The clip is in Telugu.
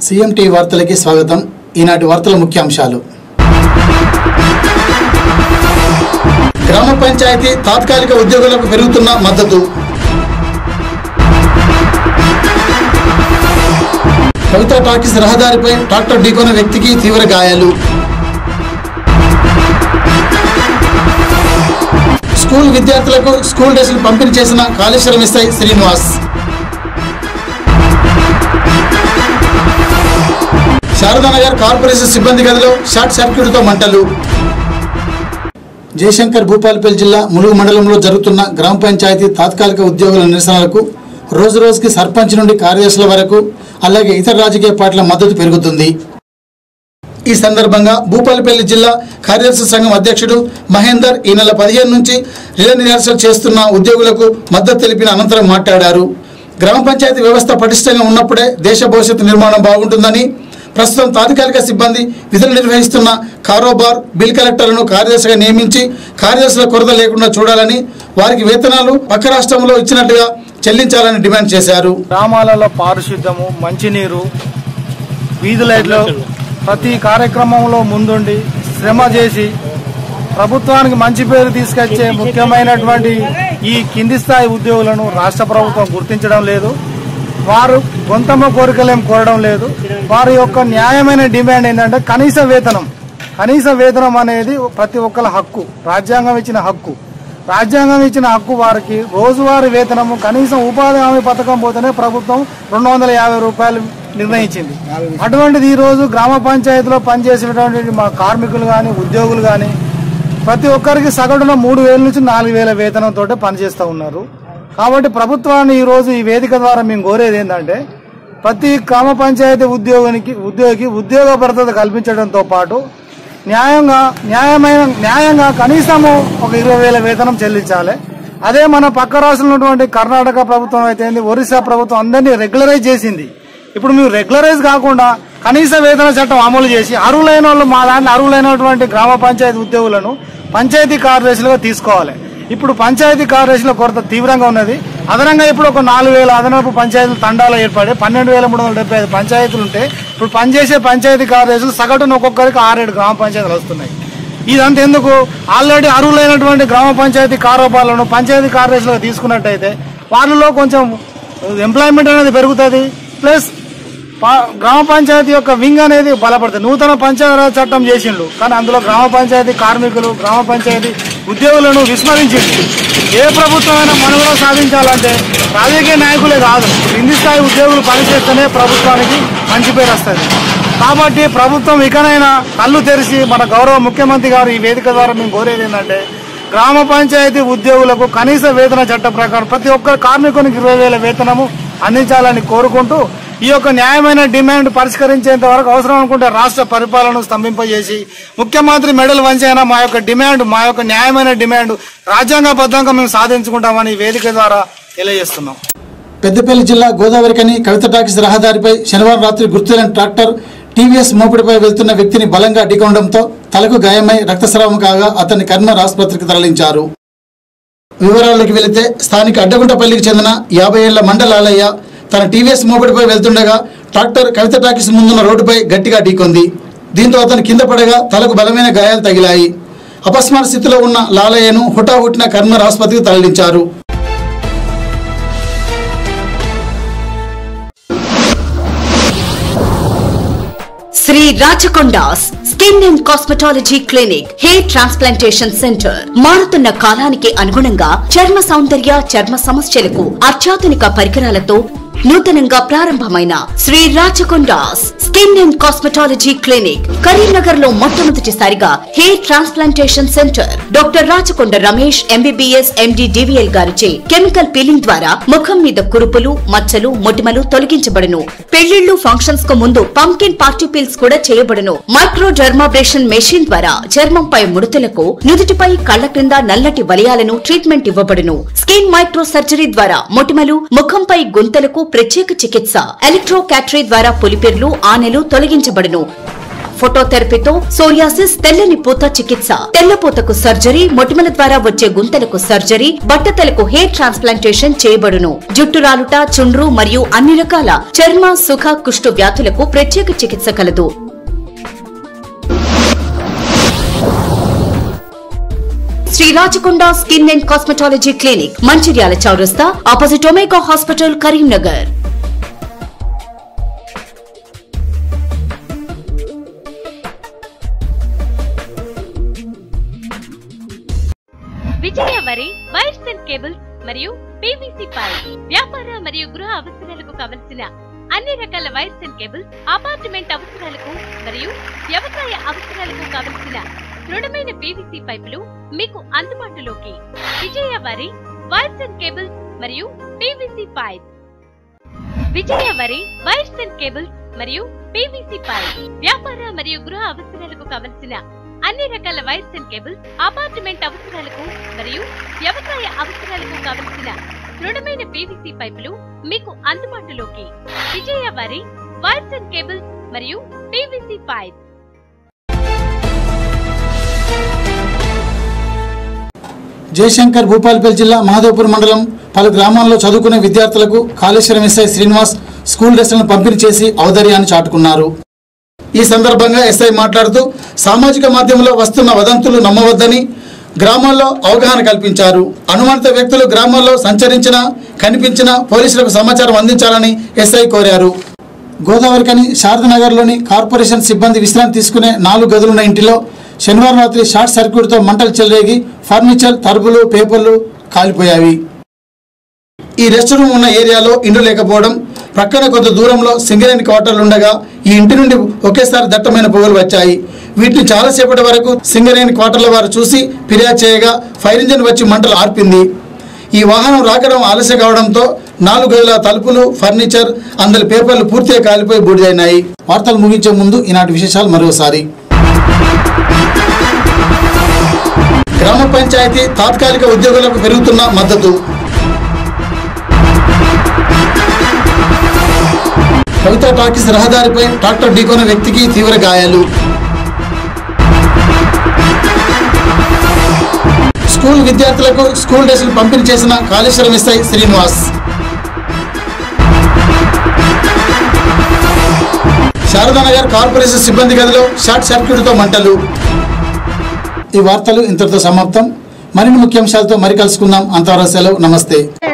సీఎం టీవీ వార్తలకి స్వాగతం ఈనాటి వార్తల ముఖ్యాంశాలు గ్రామ పంచాయతీ తాత్కాలిక ఉద్యోగులకు పెరుగుతున్న మద్దతు కవిత టాకీస్ రహదారిపై ట్రాక్టర్ ఢీకొన్న వ్యక్తికి తీవ్ర గాయాలు స్కూల్ విద్యార్థులకు స్కూల్ డ్రెస్సులు పంపిణీ చేసిన కాళేశ్వరం ఎస్ఐ శ్రీనివాస్ శారదానగర్ కార్పొరేషన్ సిబ్బంది గదిలో షార్ట్ సర్క్యూట్తో మంటలు జయశంకర్ భూపాలపల్లి జిల్లా ములుగు మండలంలో జరుగుతున్న గ్రామ పంచాయతీ తాత్కాలిక ఉద్యోగుల నిరసనలకు రోజు రోజుకి సర్పంచ్ నుండి కార్యదర్శుల వరకు అలాగే ఇతర రాజకీయ పార్టీల మద్దతు పెరుగుతుంది ఈ సందర్భంగా భూపాలపల్లి జిల్లా కార్యదర్శి సంఘం అధ్యక్షుడు మహేందర్ ఈ నెల పదిహేను నుంచి రిలే నిరాశలు చేస్తున్న ఉద్యోగులకు మద్దతు తెలిపిన అనంతరం మాట్లాడారు గ్రామ పంచాయతీ వ్యవస్థ పటిష్టంగా ఉన్నప్పుడే దేశ భవిష్యత్తు నిర్మాణం బాగుంటుందని ప్రస్తుతం తాత్కాలిక సిబ్బంది విధులు నిర్వహిస్తున్న కారోబార్ బిల్ కలెక్టర్లను కార్యదర్శిగా నియమించి కార్యదర్శుల కొరత లేకుండా చూడాలని వారికి వేతనాలు పక్క రాష్ట్రంలో ఇచ్చినట్టుగా చెల్లించాలని డిమాండ్ చేశారు గ్రామాలలో పారిశుద్ధ్యము మంచినీరు వీధి లైట్లు ప్రతి కార్యక్రమంలో ముందుండి శ్రమ చేసి ప్రభుత్వానికి మంచి పేరు తీసుకొచ్చే ముఖ్యమైనటువంటి ఈ కింది స్థాయి ఉద్యోగులను రాష్ట్ర ప్రభుత్వం గుర్తించడం లేదు వారు గొంతమ్మ కోరికలేం కోరడం లేదు వారి యొక్క న్యాయమైన డిమాండ్ ఏంటంటే కనీస వేతనం కనీస వేతనం అనేది ప్రతి ఒక్కరి హక్కు రాజ్యాంగం ఇచ్చిన హక్కు రాజ్యాంగం ఇచ్చిన హక్కు వారికి రోజువారీ వేతనము కనీసం ఉపాధి హామీ పథకం పోతేనే ప్రభుత్వం రెండు వందల యాభై రూపాయలు నిర్ణయించింది అటువంటిది ఈ రోజు గ్రామ పంచాయతీలో పనిచేసినటువంటి మా కార్మికులు కానీ ఉద్యోగులు కానీ ప్రతి ఒక్కరికి సగటున మూడు వేల నుంచి నాలుగు వేల వేతనంతో పనిచేస్తూ ఉన్నారు కాబట్టి ప్రభుత్వాన్ని ఈ రోజు ఈ వేదిక ద్వారా మేము కోరేది ఏంటంటే ప్రతి గ్రామ పంచాయతీ ఉద్యోగానికి ఉద్యోగికి ఉద్యోగ భద్రత కల్పించడంతో పాటు న్యాయంగా న్యాయమైన న్యాయంగా కనీసము ఒక ఇరవై వేల వేతనం చెల్లించాలి అదే మన పక్క రాష్ట్రంలో ఉన్నటువంటి కర్ణాటక ప్రభుత్వం అయితే ఏంది, ఒరిస్సా ప్రభుత్వం అందరినీ రెగ్యులరైజ్ చేసింది ఇప్పుడు మేము రెగ్యులరైజ్ కాకుండా కనీస వేతన చట్టం అమలు చేసి అర్హులైన వాళ్ళు మా దాంట్లో అర్హులైనటువంటి గ్రామ పంచాయతీ ఉద్యోగులను పంచాయతీ కార్యదర్శులుగా తీసుకోవాలి ఇప్పుడు పంచాయతీ కార్యదర్శుల కొరత తీవ్రంగా ఉన్నది అదనంగా ఇప్పుడు ఒక నాలుగు వేల అదనపు పంచాయతీలు తండాలు ఏర్పడి పన్నెండు వేల మూడు వందల డెబ్బై ఐదు పంచాయతీలు ఉంటే ఇప్పుడు పనిచేసే పంచాయతీ కార్యదర్శులు సగటున ఒక్కొక్కరికి ఆరేడు గ్రామ పంచాయతీలు వస్తున్నాయి ఇదంతా ఎందుకు ఆల్రెడీ అర్హులైనటువంటి గ్రామ పంచాయతీ కారోబార్లను పంచాయతీ కార్యదర్శులుగా తీసుకున్నట్టయితే వాళ్ళలో కొంచెం ఎంప్లాయ్మెంట్ అనేది పెరుగుతుంది ప్లస్ పా- గ్రామ పంచాయతీ యొక్క వింగ్ అనేది బలపడుతుంది నూతన పంచాయతీరాజ్ చట్టం చేసిండు కానీ అందులో గ్రామ పంచాయతీ కార్మికులు గ్రామ పంచాయతీ ఉద్యోగులను విస్మరించింది ఏ ప్రభుత్వమైనా మనుగడ సాధించాలంటే రాజకీయ నాయకులే కాదు కింది స్థాయి ఉద్యోగులు పనిచేస్తేనే ప్రభుత్వానికి మంచి పేరు వస్తుంది కాబట్టి ప్రభుత్వం ఇకనైనా కళ్ళు తెరిచి మన గౌరవ ముఖ్యమంత్రి గారు ఈ వేదిక ద్వారా మేము కోరేది ఏంటంటే గ్రామ పంచాయతీ ఉద్యోగులకు కనీస వేతన చట్టం ప్రకారం ప్రతి ఒక్క కార్మికునికి ఇరవై వేల వేతనము అందించాలని కోరుకుంటూ ఈ యొక్క న్యాయమైన డిమాండ్ పరిష్కరించేంత వరకు అవసరం అనుకుంటే రాష్ట్ర పరిపాలన స్తంభింపజేసి ముఖ్యమంత్రి మెడల్ వంచైనా మా యొక్క డిమాండ్ మా యొక్క న్యాయమైన డిమాండ్ రాజ్యాంగబద్ధంగా మేము సాధించుకుంటామని ఈ వేదిక ద్వారా తెలియజేస్తున్నాం పెద్దపల్లి జిల్లా గోదావరికని కవిత టాకీస్ రహదారిపై శనివారం రాత్రి గుర్తులేని ట్రాక్టర్ టీవీఎస్ మోపిడిపై వెళ్తున్న వ్యక్తిని బలంగా ఢీకొనడంతో తలకు గాయమై రక్తస్రావం కాగా అతన్ని కర్మర్ ఆసుపత్రికి తరలించారు వివరాల్లోకి వెళితే స్థానిక అడ్డగుంటపల్లికి చెందిన యాభై ఏళ్ల మండలాలయ్య తన టీవీఎస్ మోపిడిపై వెళ్తుండగా ట్రాక్టర్ కవిత టాకీస్ ముందున్న రోడ్డుపై గట్టిగా ఢీకొంది దీంతో అతను కింద పడగా తలకు బలమైన గాయాలు తగిలాయి అపస్మార స్థితిలో ఉన్న లాలయ్యను హుటాహుటిన కర్మర్ ఆసుపత్రికి తరలించారు Sri Rachakonda's skin and cosmetology clinic hair transplantation centre మారుతున్న కాలానికి అనుగుణంగా చర్మ సౌందర్య చర్మ సమస్యలకు అత్యాధునిక పరికరాలతో నూతనంగా ప్రారంభమైన Sri Rachakonda's skin and cosmetology clinic Karimnagar లో మొట్టమొదటిసారిగా hair transplantation centre doctor Rachakonda Ramesh MBBS MD DVL గారిచే కెమికల్ పీలింగ్ ద్వారా ముఖం మీద కురుపులు మచ్చలు మొటిమలు తొలగించబడును పెళ్లిళ్లు ఫంక్షన్స్ కు ముందు పంకిన్ పార్టీ పీల్స్ కూడా చేయబడును మైక్రో డర్మాబ్రేషన్ మెషిన్ ద్వారా చర్మంపై ముడతలకు నుదుటిపై కళ్ల క్రింద నల్లటి వలయాలను ట్రీట్మెంట్ ఇవ్వబడును స్కిన్ మైక్రో సర్జరీ ద్వారా మొటిమలు ముఖంపై గుంతలకు ప్రత్యేక చికిత్స ఎలక్ట్రో క్యాటరీ ద్వారా పులిపిర్లు ఆనెలు తొలగించబడును ఫోటోథెరపీతో సోరియాసిస్ తెల్లని పూత చికిత్స తెల్లపూతకు సర్జరీ మొటిమల ద్వారా వచ్చే గుంతలకు సర్జరీ బట్టతలకు హెయిర్ ట్రాన్స్ప్లాంటేషన్ చేయబడును జుట్టు రాలుట చుండ్రు మరియు అన్ని రకాల చర్మ సుఖ కుష్టు వ్యాధులకు ప్రత్యేక చికిత్స కలదు Sri Rachakonda skin and cosmetology clinic Mancherial చౌరస్తా opposite omega hospital Karimnagar Vijaya వరి వైర్స్ అండ్ కేబుల్స్ మరియు పీవీసీ పైప్ వ్యాపార మరియు గృహ అవసరాలకు కావలసిన అన్ని రకాల వైర్స్ అండ్ కేబుల్స్ అపార్ట్మెంట్ అవసరాలకు మరియు వ్యవసాయ అవసరాలకు కావలసిన దృఢమైన పీవీసీ పైపులు మీకు అందుబాటులోకి విజయ వరి వైర్స్ అండ్ కేబుల్స్ మరియు పీవీసీ పైప్ విజయ వరి వైర్స్ అండ్ కేబుల్స్ మరియు పీవీసీ పైప్ వ్యాపార మరియు గృహ అవసరాలకు కావలసిన అన్ని రకాల వైర్స్ అండ్ కేబుల్స్ అపార్ట్మెంట్ అవసరాలకు మరియు వ్యవసాయ అవసరాలకు కావలసిన దృఢమైన పీవీసీ పైపులు మీకు అందుబాటులోకి విజయ వరి వైర్స్ అండ్ కేబుల్స్ మరియు పీవీసీ పైప్ జయశంకర్ భూపాలపల్లి జిల్లా మహదేవ్పూర్ మండలం పలు గ్రామాల్లో చదువుకునే విద్యార్థులకు కాళేశ్వరం ఎస్ఐ శ్రీనివాస్ స్కూల్ డ్రెస్లను పంపిణీ చేసి ఔదర్యాన్ని చాటుకున్నారు ఈ సందర్భంగా ఎస్ఐ మాట్లాడుతూ సామాజిక మాధ్యమంలో వస్తున్న వదంతులు నమ్మవద్దని గ్రామాల్లో అవగాహన కల్పించారు అనుమానిత వ్యక్తులు గ్రామాల్లో సంచరించిన కనిపించిన పోలీసులకు సమాచారం అందించాలని ఎస్ఐ కోరారు గోదావరికని శారదనగర్లోని కార్పొరేషన్ సిబ్బంది విశ్రాంతి తీసుకునే నాలుగు గదులున్న ఇంటిలో శనివారం రాత్రి షార్ట్ సర్క్యూట్తో మంటలు చెలరేగి ఫర్నిచర్ తలుపులు పేపర్లు కాలిపోయాయి ఈ రెస్ట్ రూమ్ ఉన్న ఏరియాలో ఇండ్లు లేకపోవడం ప్రక్కన కొంత దూరంలో సింగరేణి క్వార్టర్లు ఉండగా ఈ ఇంటి నుండి ఒకేసారి దట్టమైన పొగలు వచ్చాయి వీటిని చాలాసేపటి వరకు సింగరేణి క్వార్టర్ల వారు చూసి ఫిర్యాదు చేయగా ఫైర్ ఇంజిన్ వచ్చి మంటలు ఆర్పింది ఈ వాహనం రాకడం ఆలస్యం కావడంతో నాలుగు గదుల తలుపులు ఫర్నిచర్ అందరి పేపర్లు పూర్తిగా కాలిపోయి బూడిదైనాయి వార్తలు ముగించే ముందు ఈనాటి విశేషాలు మరోసారి గ్రామ పంచాయతీ తాత్కాలిక ఉద్యోగులకు పెరుగుతున్న మద్దతు కవిత టాకీస్ రహదారిపై ట్రాక్టర్ ఢీకొన్న వ్యక్తికి తీవ్ర గాయాలు స్కూల్ విద్యార్థులకు స్కూల్ డ్రెస్సులు పంపిణీ చేసిన కాళేశ్వరం ఎస్ఐ శ్రీనివాస్ శారదానగర్ కార్పొరేషన్ సిబ్బంది గదిలో షార్ట్ సర్క్యూట్తో మంటలు ఈ వార్తలు ఇంతటితో సమాప్తం మరిన్ని ముఖ్యాంశాలతో మరి కలుసుకుందాం అంతవరకు సెలవు నమస్తే